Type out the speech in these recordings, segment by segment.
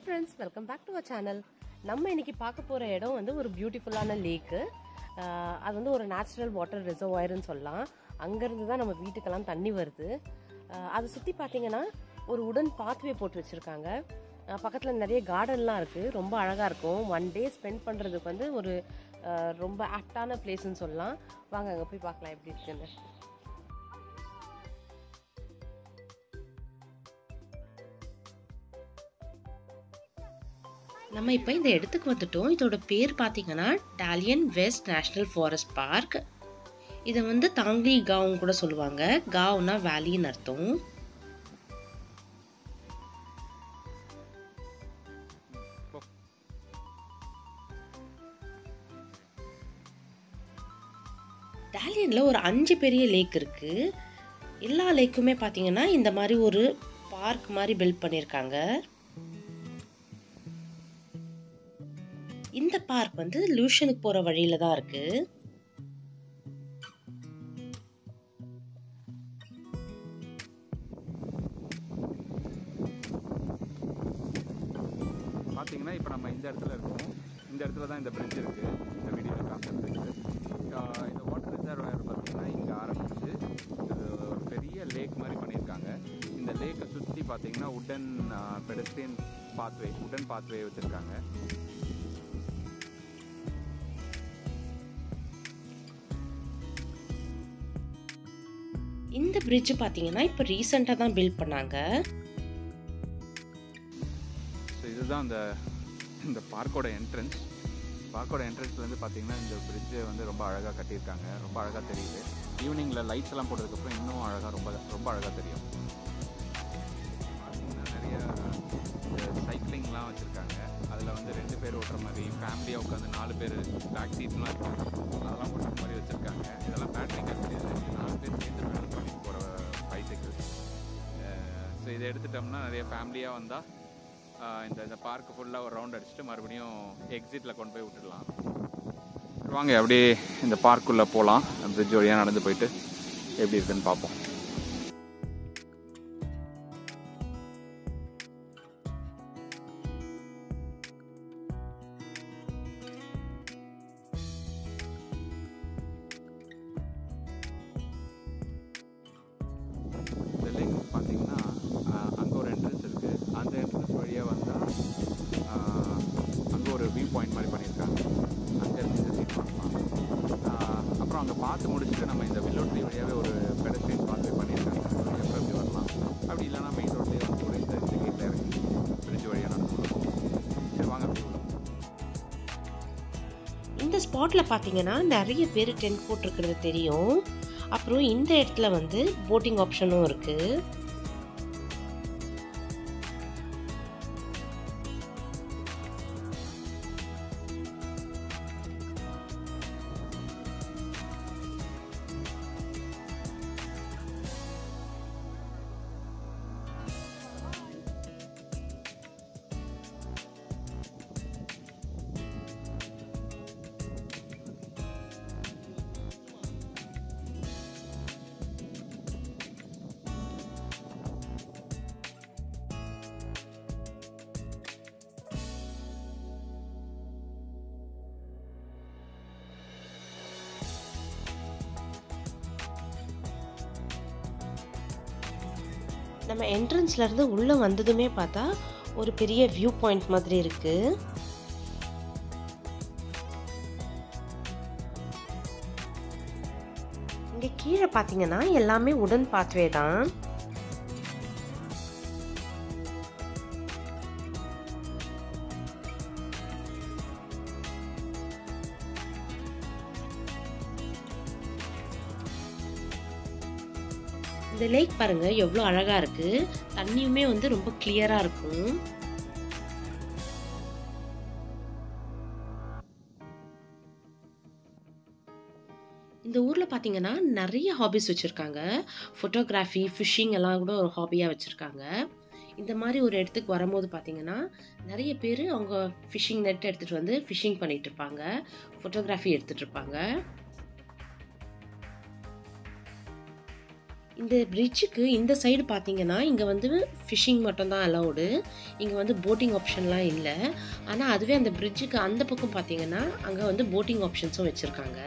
Friends welcome back to our channel நம்ம இன்னைக்கு பார்க்க போகிற இடம் வந்து ஒரு பியூட்டிஃபுல்லான லேக்கு அது வந்து ஒரு நேச்சுரல் வாட்டர் ரிசர்வாயர்னு சொல்லலாம் அங்கேருந்து தான் நம்ம வீட்டுக்கெல்லாம் தண்ணி வருது ஆஹ் அதை சுற்றி பார்த்தீங்கன்னா ஒரு உடன் பாத்வே போட்டு வச்சுருக்காங்க பக்கத்தில் நிறைய கார்டன்லாம் இருக்குது ரொம்ப அழகாக இருக்கும் ஒன் டே ஸ்பெண்ட் பண்ணுறதுக்கு வந்து ஒரு ஆஹ் ரொம்ப ஆப்டான பிளேஸ்ன்னு சொல்லலாம் வாங்க அங்கே போய் பார்க்கலாம் எப்படி இருக்குன்னு நம்ம இப்போ இந்த இடத்துக்கு வந்துட்டோம் இதோட பேர் பார்த்தீங்கன்னா Dalian west national forest park இதை வந்து தாங்லி காவும் கூட சொல்லுவாங்க காவ்னா வேலின்னு அர்த்தம் டாலியனில் ஒரு அஞ்சு பெரிய லேக் இருக்குது எல்லா லேக்குமே பார்த்தீங்கன்னா இந்த மாதிரி ஒரு பார்க் மாதிரி பில்ட் பண்ணியிருக்காங்க இந்த பார்க் வந்து லூஷனுக்கு போகிற வழியில தான் இருக்கு பார்த்தீங்கன்னா இப்போ நம்ம இந்த இடத்துல இருக்கோம் இந்த இடத்துல தான் இந்த பிரிட்ஜ் இருக்குது இந்த வீடியோவில் காமிச்ச பிரிட்ஜ் இந்த வாட்டர் ரிசர்வாயர் பார்த்தீங்கன்னா இங்கே ஆரம்பிச்சு இது ஒரு பெரிய லேக் மாதிரி பண்ணியிருக்காங்க இந்த லேக்கை சுற்றி பார்த்தீங்கன்னா உடன் பெடஸ்ட்ரியன் பாத்வே உடன் பாத்வே வச்சுருக்காங்க இந்த பிரிட்ஜ் பார்த்தீங்கன்னா இப்போ ரீசெண்டாக தான் பில்ட் பண்ணாங்க ஸோ இதுதான் இந்த இந்த பார்க்கோட என்ட்ரன்ஸ் பார்க்கோட என்ட்ரன்ஸ்லேருந்து பார்த்தீங்கன்னா இந்த பிரிட்ஜை வந்து ரொம்ப அழகாக கட்டியிருக்காங்க ரொம்ப அழகாக தெரியுது ஈவினிங்கில் லைட்ஸ் எல்லாம் போட்டதுக்கப்புறம் இன்னும் அழகாக ரொம்ப ரொம்ப அழகாக தெரியும் பார்த்தீங்கன்னா நிறைய சைக்கிளிங்லாம் வச்சுருக்காங்க அதில் வந்து ரெண்டு பேர் ஓட்டுற மாதிரி ஃபேமிலியாக உட்காந்து நாலு பேர் பேக் சீட்லாம் இருக்காங்க அதெல்லாம் ஓட்டுற மாதிரி வச்சுருக்காங்க இதெல்லாம் பேட்டரி கிடையாது நாலு பேர் சேர்ந்து பேனல் பண்ணிட்டு போகிற பைசைக்கிள் ஸோ இதை எடுத்துட்டோம்னா நிறைய ஃபேமிலியாக வந்தால் இந்த இந்த பார்க்கு ஃபுல்லாக ஒரு ரவுண்ட் அடிச்சுட்டு மறுபடியும் எக்ஸிட்டில் கொண்டு போய் விட்டுடலாம் வாங்க அப்படியே இந்த பார்க்குள்ளே போகலாம் பிரிட்ஜ் வழியாக நடந்து போயிட்டு எப்படி இருக்குன்னு பார்ப்போம் இந்த லேக் பார்த்தீங்கன்னா அங்கே ஒரு என்ட்ரன்ஸ் இருக்குது அந்த என்ட்ரன்ஸ் வழியாக வந்தால் அங்கே ஒரு வியூ பாயிண்ட் மாதிரி பண்ணியிருக்காங்க அங்கேருந்து இந்த சீட் பார்க்கலாம் ஆஹ் அப்புறம் அங்கே பார்த்து முடிச்சுட்டு நம்ம இந்த வில்லோ ட்ரீ வழியாகவே ஒரு பெடஸ்ட்ரியன் பார்த்து பண்ணியிருக்காங்க அது வழியா கூட இப்படி வரலாம் அப்படி இல்லைன்னா மெயின் ரோட்லேயே வந்து கூட இந்த இந்த கேட்டில் இறங்கி பிரிட்ஜ் வழியாக நடந்து போகலாம் சரி வாங்க அப்படி உள்ள போகலாம். இந்த ஸ்பாட்ல பார்த்தீங்கன்னா நிறைய பேர் டென்ட் போட்டிருக்கிறது தெரியும் அப்புறம் இந்த இடத்துல வந்து போட்டிங் ஆப்ஷனும் இருக்கு நம்ம என்ட்ரன்ஸ்ல இருந்து உள்ள வந்ததுமே பார்த்தா ஒரு பெரிய வியூ பாயிண்ட் மாதிரி இருக்கு இங்க கீழே பார்த்தீங்கன்னா எல்லாமே உடன் பாத்வே தான் இந்த லேக் பாருங்க எவ்வளோ அழகா இருக்கு தண்ணியுமே வந்து ரொம்ப கிளியரா இருக்கும் இந்த ஊரில் பார்த்தீங்கன்னா நிறைய ஹாபிஸ் வச்சுருக்காங்க ஃபோட்டோகிராஃபி ஃபிஷ்ஷிங் எல்லாம் கூட ஒரு ஹாபியாக வச்சுருக்காங்க இந்த மாதிரி ஒரு இடத்துக்கு வரும்போது பார்த்தீங்கன்னா நிறைய பேர் அவங்க ஃபிஷ்ஷிங் நெட் எடுத்துகிட்டு வந்து ஃபிஷ்ஷிங் பண்ணிட்டு இருப்பாங்க ஃபோட்டோகிராஃபி எடுத்துகிட்டு இருப்பாங்க இந்த பிரிட்ஜுக்கு இந்த சைடு பார்த்தீங்கன்னா இங்கே வந்து ஃபிஷிங் மட்டும்தான் அலௌடு இங்கே வந்து போட்டிங் ஆப்ஷன்லாம் இல்லை ஆனால் அதுவே அந்த பிரிட்ஜுக்கு அந்த பக்கம் பார்த்தீங்கன்னா அங்கே வந்து போட்டிங் ஆப்ஷன்ஸும் வச்சுருக்காங்க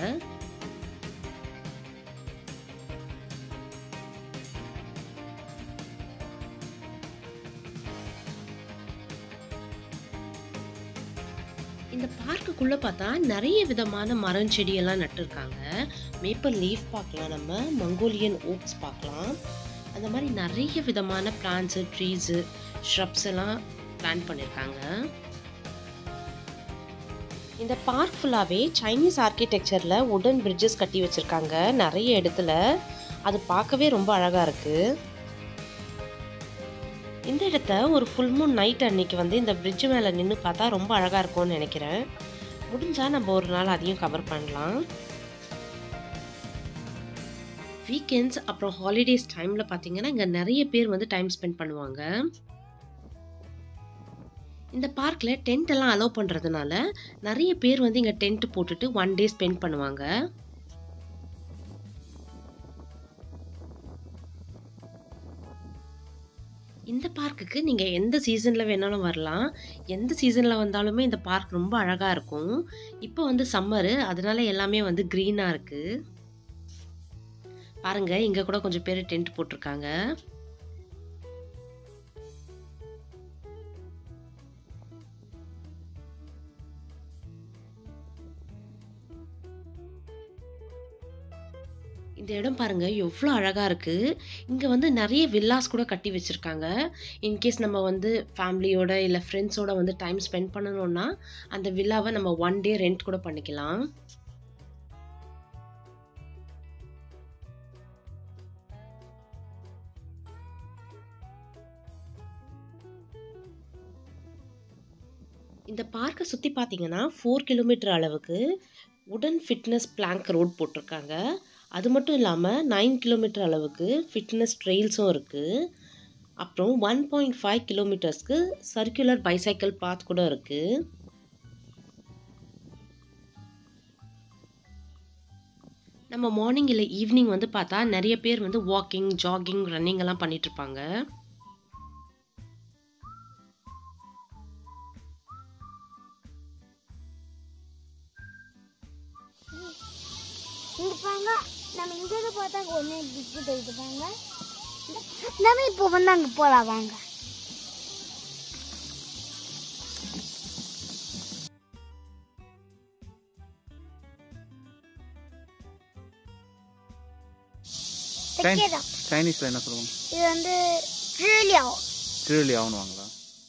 இந்த பார்க்குக்குள்ளே பார்த்தா நிறைய விதமான மரம் செடியெல்லாம் நட்டுருக்காங்க மேப்பல் லீஃப் பார்க்கலாம் நம்ம மங்கோலியன் ஓக்ஸ் பார்க்கலாம் அந்த மாதிரி நிறைய விதமான பிளான்ஸு ட்ரீஸு ஷ்ரப்ஸ் எல்லாம் பிளான் பண்ணியிருக்காங்க இந்த பார்க் ஃபுல்லாகவே சைனீஸ் ஆர்கிடெக்சரில் உடன் பிரிட்ஜஸ் கட்டி வச்சுருக்காங்க நிறைய இடத்துல அது பார்க்கவே ரொம்ப அழகாக இருக்குது இந்த இடத்த ஒரு ஃபுல் மூன் நைட் அன்னைக்கு வந்து இந்த பிரிட்ஜ் மேலே நின்று பார்த்தா ரொம்ப அழகாக இருக்கும்னு நினைக்கிறேன் முடிஞ்சால் நம்ம ஒரு நாள் அதையும் கவர் பண்ணலாம் வீக்கெண்ட்ஸ் அப்புறம் ஹாலிடேஸ் டைமில் பார்த்தீங்கன்னா இங்கே நிறைய பேர் வந்து டைம் ஸ்பெண்ட் பண்ணுவாங்க இந்த பார்க்கில் டென்ட் எல்லாம் அலோவ் பண்ணுறதுனால நிறைய பேர் வந்து இங்கே டென்ட் போட்டுட்டு ஒன் டே ஸ்பெண்ட் பண்ணுவாங்க இந்த பார்க்குக்கு நீங்கள் எந்த சீசனில் வேணாலும் வரலாம் எந்த சீசனில் வந்தாலுமே இந்த பார்க் ரொம்ப அழகாக இருக்கும் இப்போ வந்து சம்மரு அதனால எல்லாமே வந்து க்ரீனாக இருக்குது பாருங்க இங்கே கூட கொஞ்சம் பேர் டென்ட் போட்டிருக்காங்க இந்த இடம் பாருங்க எவ்வளோ அழகாக இருக்குது இங்கே வந்து நிறைய வில்லாஸ் கூட கட்டி வச்சுருக்காங்க இன்கேஸ் நம்ம வந்து ஃபேமிலியோட இல்லை ஃப்ரெண்ட்ஸோட வந்து டைம் ஸ்பெண்ட் பண்ணணும்னா அந்த வில்லாவை நம்ம ஒன் டே ரெண்ட் கூட பண்ணிக்கலாம் இந்த பார்க்கை சுற்றி பார்த்தீங்கன்னா ஃபோர் கிலோமீட்டர் அளவுக்கு உடன் ஃபிட்னஸ் பிளாங்க் ரோட் போட்டிருக்காங்க அது மட்டும் இல்லாமல் நைன் கிலோமீட்டர் அளவுக்கு ஃபிட்னஸ் ட்ரெயில்ஸும் இருக்குது அப்புறம் ஒன் பாயிண்ட் ஃபைவ் கிலோமீட்டர்ஸ்க்கு சர்க்குலர் பைசைக்கிள் பாத் கூட இருக்குது நம்ம மார்னிங் இல்லை ஈவினிங் வந்து பார்த்தா நிறைய பேர் வந்து வாக்கிங் ஜாகிங் ரன்னிங் எல்லாம் பண்ணிட்டு இருப்பாங்க இங்க பாருங்க நம்ம இங்க இருந்து பார்த்தா ஒண்ணு பிஸ்கட் தெரியுது பாருங்க நம்ம இப்போ வந்து அங்க போலாம் வாங்க வைக்கிறோம். சைனீஸில் என்ன சொல்லுவாங்க இது வந்து ட்ரிலியம் திருவள்ளி ஆகணுவாங்களா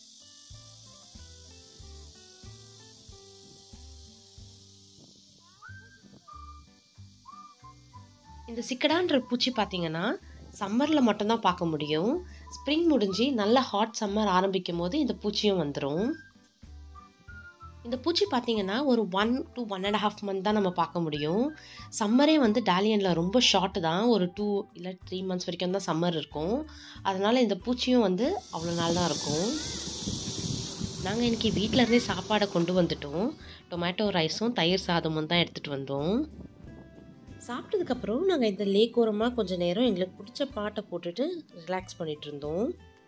இந்த சிக்கடான்ற பூச்சி பார்த்தீங்கன்னா சம்மரில் மட்டும்தான் பார்க்க முடியும் ஸ்ப்ரிங் முடிஞ்சு நல்ல ஹாட் சம்மர் ஆரம்பிக்கும் போது இந்த பூச்சியும் வந்துடும் இந்த பூச்சி பார்த்தீங்கன்னா ஒரு one to one and half month தான் நம்ம பார்க்க முடியும் சம்மரே வந்து டாலியனில் ரொம்ப ஷார்ட் தான் ஒரு டூ இல்லை த்ரீ மந்த்ஸ் வரைக்கும் தான் சம்மர் இருக்கும் அதனால் இந்த பூச்சியும் வந்து அவ்வளோ நாள் தான் இருக்கும் நாங்கள் இன்றைக்கி வீட்டிலேருந்தே சாப்பாடை கொண்டு வந்துட்டோம் டொமேட்டோ ரைஸும் தயிர் சாதமும் தான் எடுத்துகிட்டு வந்தோம் சாப்பிட்டதுக்கப்புறம் நாங்கள் இந்த லேக் ஓரமாக கொஞ்சம் நேரம் எங்களுக்கு பிடிச்ச பாட்டை போட்டுட்டு ரிலாக்ஸ் பண்ணிட்டு இருந்தோம்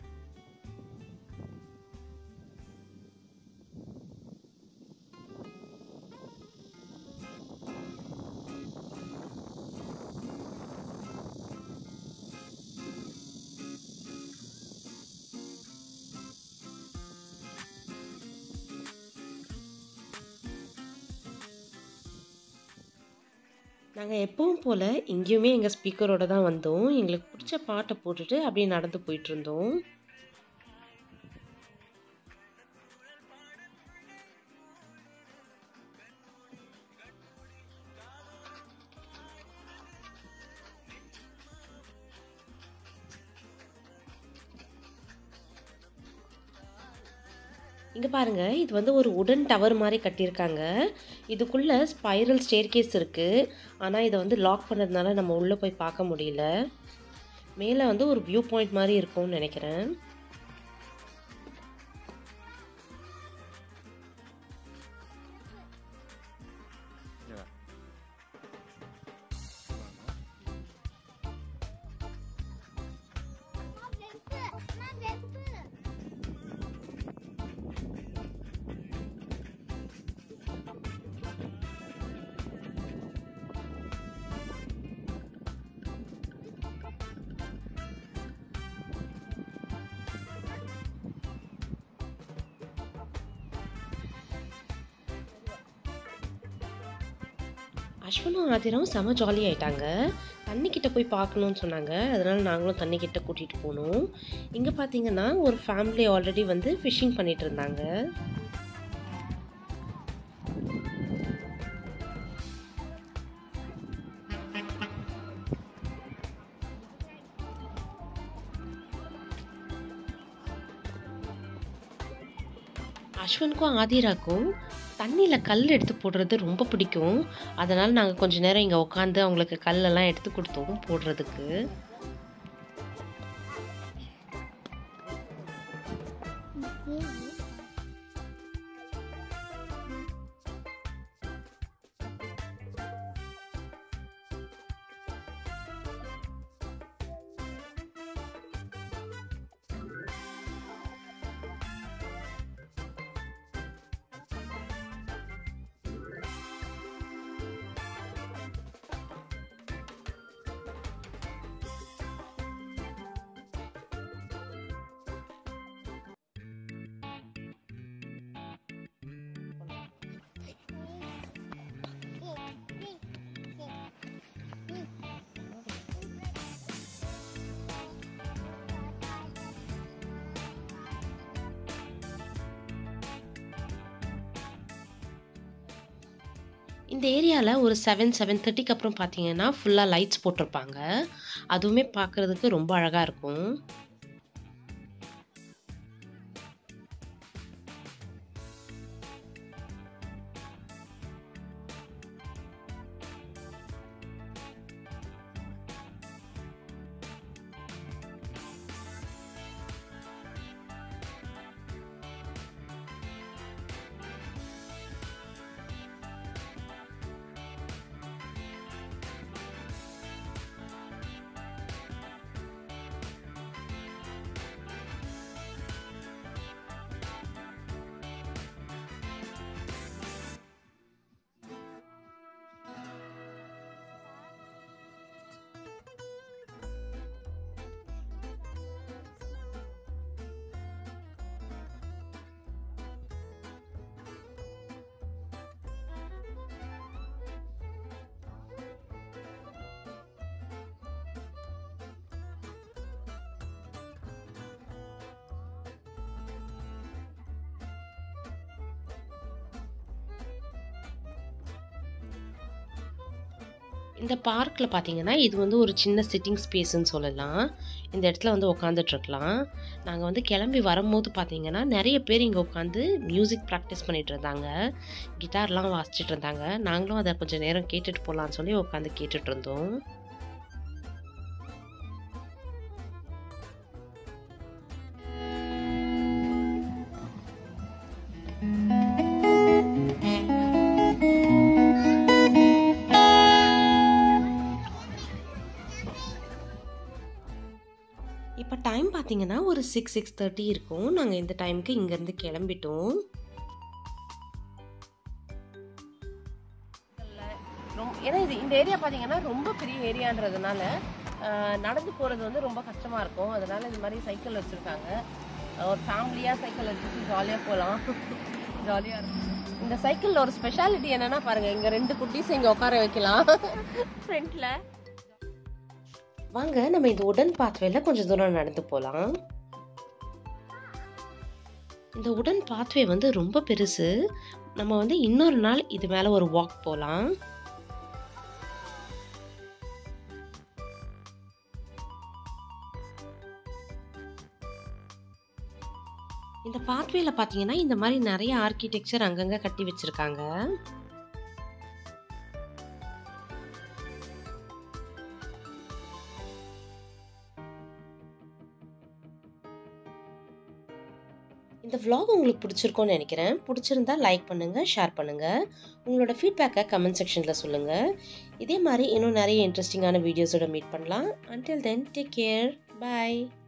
நாங்கள் எப்பவும் போல் இங்கேயுமே எங்கள் ஸ்பீக்கரோட தான் வந்தோம் எங்களுக்கு பிடிச்ச பாட்டை போட்டுட்டு அப்படியே நடந்து போயிட்டு இருந்தோம் இங்கே பாருங்க இது வந்து ஒரு உடன் டவர் மாதிரி கட்டியிருக்காங்க இதுக்குள்ளே ஸ்பைரல் ஸ்டேர்கேஸ் இருக்குது ஆனால் இதை வந்து லாக் பண்ணதுனால நம்ம உள்ளே போய் பார்க்க முடியல மேலே வந்து ஒரு வியூ பாயிண்ட் மாதிரி இருக்கும்னு நினைக்கிறேன் அஸ்வனும் ஆதிரம் செம ஜாலி ஆயிட்டாங்க தண்ணிக்கிட்ட போய் பார்க்கணுன்னு சொன்னாங்க அதனால் நாங்களும் தண்ணிக்கிட்ட கூட்டிகிட்டு போனோம் இங்கே பார்த்தீங்கன்னா ஒரு ஃபேமிலி ஆல்ரெடி வந்து ஃபிஷ்ஷிங் பண்ணிட்டு இருந்தாங்க அஸ்வனுக்கும் ஆதிராக்கும் தண்ணியில் கல் எடுத்து போடுறது ரொம்ப பிடிக்கும் அதனால் நாங்கள் கொஞ்ச நேரம் இங்கே உட்காந்து அவங்களுக்கு கல்லெல்லாம் எடுத்து கொடுத்தோம் போடுறதுக்கு இந்த ஏரியாவில் ஒரு செவன் செவன் தேர்ட்டிக்கு அப்புறம் பார்த்தீங்கன்னா ஃபுல்லாக லைட்ஸ் போட்டிருப்பாங்க அதுவுமே பார்க்குறதுக்கு ரொம்ப அழகாக இருக்கும் இந்த பார்க்கில் பார்த்தீங்கன்னா இது வந்து ஒரு சின்ன சிட்டிங் ஸ்பேஸ்ன்னு சொல்லலாம் இந்த இடத்துல வந்து உட்காந்துட்ருக்கலாம் நாங்கள் வந்து கிளம்பி வரும்போது பார்த்தீங்கன்னா நிறைய பேர் இங்கே உட்காந்து மியூசிக் ப்ராக்டிஸ் பண்ணிட்டு இருந்தாங்க கிட்டார்லாம் வாசிச்சுட்டு இருந்தாங்க நாங்களும் அதை கொஞ்சம் நேரம் கேட்டுட்டு போகலான்னு சொல்லி உட்காந்து கேட்டுட்டு இருந்தோம் இப்போ டைம் பார்த்தீங்கன்னா ஒரு சிக்ஸ் சிக்ஸ் தேர்ட்டி இருக்கும் நாங்கள் இந்த டைமுக்கு இங்கேருந்து கிளம்பிட்டோம் ரொம்ப ஏன்னா இது இந்த ஏரியா பார்த்தீங்கன்னா ரொம்ப பெரிய ஏரியான்றதுனால ஆஹ், நடந்து போகிறது வந்து ரொம்ப கஷ்டமாக இருக்கும் அதனால இந்த மாதிரி சைக்கிள் வச்சுருக்காங்க ஒரு ஃபேமிலியாக சைக்கிள் எடுத்துட்டு ஜாலியாக போகலாம் ஜாலியாக இருக்கும் இந்த சைக்கிளில் ஒரு ஸ்பெஷாலிட்டி என்னன்னா பாருங்க இங்கே ரெண்டு குட்டீஸ் இங்கே உட்கார வைக்கலாம் ஃப்ரண்ட்டில் வாங்க நம்ம இந்த உடன் பாத்வேல கொஞ்சம் தூரம் நடந்து போகலாம் இந்த உடன் பாத்வே வந்து ரொம்ப பெருசு நம்ம வந்து இன்னொரு நாள் இது மேலே ஒரு வாக் போகலாம் இந்த பாத்வேல பார்த்தீங்கன்னா இந்த மாதிரி நிறைய ஆர்கிடெக்சர் அங்கங்கே கட்டி வச்சிருக்காங்க இந்த vlog உங்களுக்கு பிடிச்சிருக்கும்னு நினைக்கிறேன் பிடிச்சிருந்தா லைக் பண்ணுங்கள் ஷேர் பண்ணுங்கள் உங்களோட ஃபீட்பேக்கை கமெண்ட் செக்ஷனில் சொல்லுங்கள் இதே மாதிரி இன்னும் நிறைய இன்ட்ரெஸ்டிங்கான வீடியோஸோட மீட் பண்ணலாம் until then take care bye